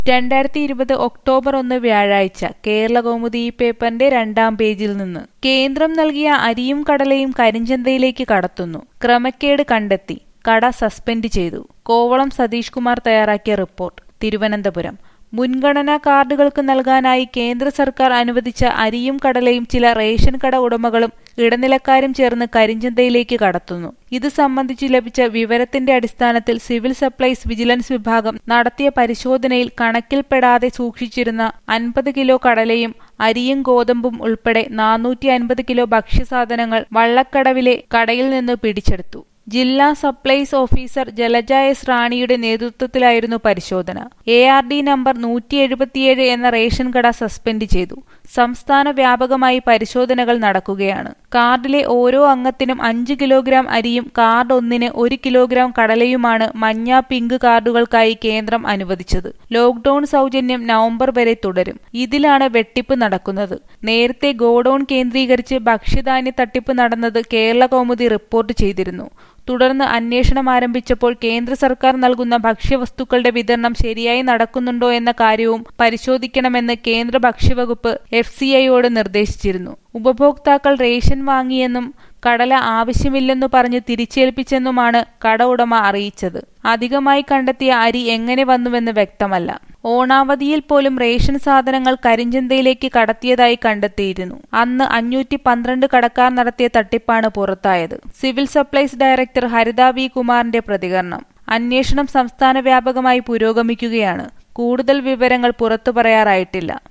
രണ്ടായിരത്തി ഇരുപത് ഒക്ടോബർ ഒന്ന് വ്യാഴാഴ്ച കേരളകൗമുദി ഈ പേപ്പറിന്റെ രണ്ടാം പേജിൽ നിന്ന് കേന്ദ്രം നൽകിയ അരിയും കടലയും കരിഞ്ചന്തയിലേക്ക് കടത്തുന്നു ക്രമക്കേട് കണ്ടെത്തി കട സസ്പെൻഡ് ചെയ്തു കോവളം സതീഷ് കുമാർ തയ്യാറാക്കിയ റിപ്പോർട്ട് തിരുവനന്തപുരം മുൻഗണനാ കാർഡുകൾക്ക് നൽകാനായി കേന്ദ്ര സർക്കാർ അനുവദിച്ച അരിയും കടലയും ചില റേഷൻ കട ഉടമകളും ഇടനിലക്കാരും ചേർന്ന് കരിഞ്ചന്തയിലേക്ക് കടത്തുന്നു ഇത് സംബന്ധിച്ച് ലഭിച്ച വിവരത്തിന്റെ അടിസ്ഥാനത്തിൽ സിവിൽ സപ്ലൈസ് വിജിലൻസ് വിഭാഗം നടത്തിയ പരിശോധനയിൽ കണക്കിൽപ്പെടാതെ സൂക്ഷിച്ചിരുന്ന അൻപത് കിലോ കടലയും അരിയും ഗോതമ്പും ഉൾപ്പെടെ നാനൂറ്റി അൻപത് കിലോ ഭക്ഷ്യസാധനങ്ങൾ വള്ളക്കടവിലെ കടയിൽ നിന്ന് പിടിച്ചെടുത്തു ജില്ലാ സപ്ലൈസ് ഓഫീസർ ജലജ എസ് റാണിയുടെ നേതൃത്വത്തിലായിരുന്നു പരിശോധന എ ആർ ഡി നമ്പർ നൂറ്റി എഴുപത്തിയേഴ് എന്ന റേഷൻ കട സസ്പെൻഡ് ചെയ്തു സംസ്ഥാന വ്യാപകമായി പരിശോധനകൾ നടക്കുകയാണ് കാർഡിലെ ഓരോ അംഗത്തിനും അഞ്ച് കിലോഗ്രാം അരിയും കാർഡ് ഒന്നിന് ഒരു കിലോഗ്രാം കടലയുമാണ് മഞ്ഞ പിങ്ക് കാർഡുകൾക്കായി കേന്ദ്രം അനുവദിച്ചത് ലോക്ഡൌൺ സൗജന്യം നവംബർ വരെ തുടരും ഇതിലാണ് വെട്ടിപ്പ് നടക്കുന്നത് നേരത്തെ ഗോഡൌൺ കേന്ദ്രീകരിച്ച് ഭക്ഷ്യധാന്യ തട്ടിപ്പ് നടന്നത് കേരള കൗമുദി റിപ്പോർട്ട് ചെയ്തിരുന്നു തുടർന്ന് അന്വേഷണം ആരംഭിച്ചപ്പോൾ കേന്ദ്ര സർക്കാർ നൽകുന്ന ഭക്ഷ്യവസ്തുക്കളുടെ വിതരണം ശരിയായി നടക്കുന്നുണ്ടോ എന്ന കാര്യവും പരിശോധിക്കണമെന്ന് കേന്ദ്ര ഭക്ഷ്യവകുപ്പ് എഫ് സി ഐയോട് നിർദ്ദേശിച്ചിരുന്നു ഉപഭോക്താക്കൾ റേഷൻ വാങ്ങിയെന്നും കടല ആവശ്യമില്ലെന്നു പറഞ്ഞ് തിരിച്ചേൽപ്പിച്ചെന്നുമാണ് കട ഉടമ അറിയിച്ചത് അധികമായി കണ്ടെത്തിയ അരി എങ്ങനെ വന്നുവെന്ന് വ്യക്തമല്ല ഓണാവധിയിൽ പോലും റേഷൻ സാധനങ്ങൾ കരിഞ്ചന്തയിലേക്ക് കടത്തിയതായി കണ്ടെത്തിയിരുന്നു അന്ന് അഞ്ഞൂറ്റി പന്ത്രണ്ട് കടക്കാർ നടത്തിയ തട്ടിപ്പാണ് പുറത്തായത് civil supplies director Haritha V കുമാറിന്റെ പ്രതികരണം അന്വേഷണം സംസ്ഥാന വ്യാപകമായി പുരോഗമിക്കുകയാണ് കൂടുതൽ വിവരങ്ങൾ പുറത്തു പറയാറായിട്ടില്ല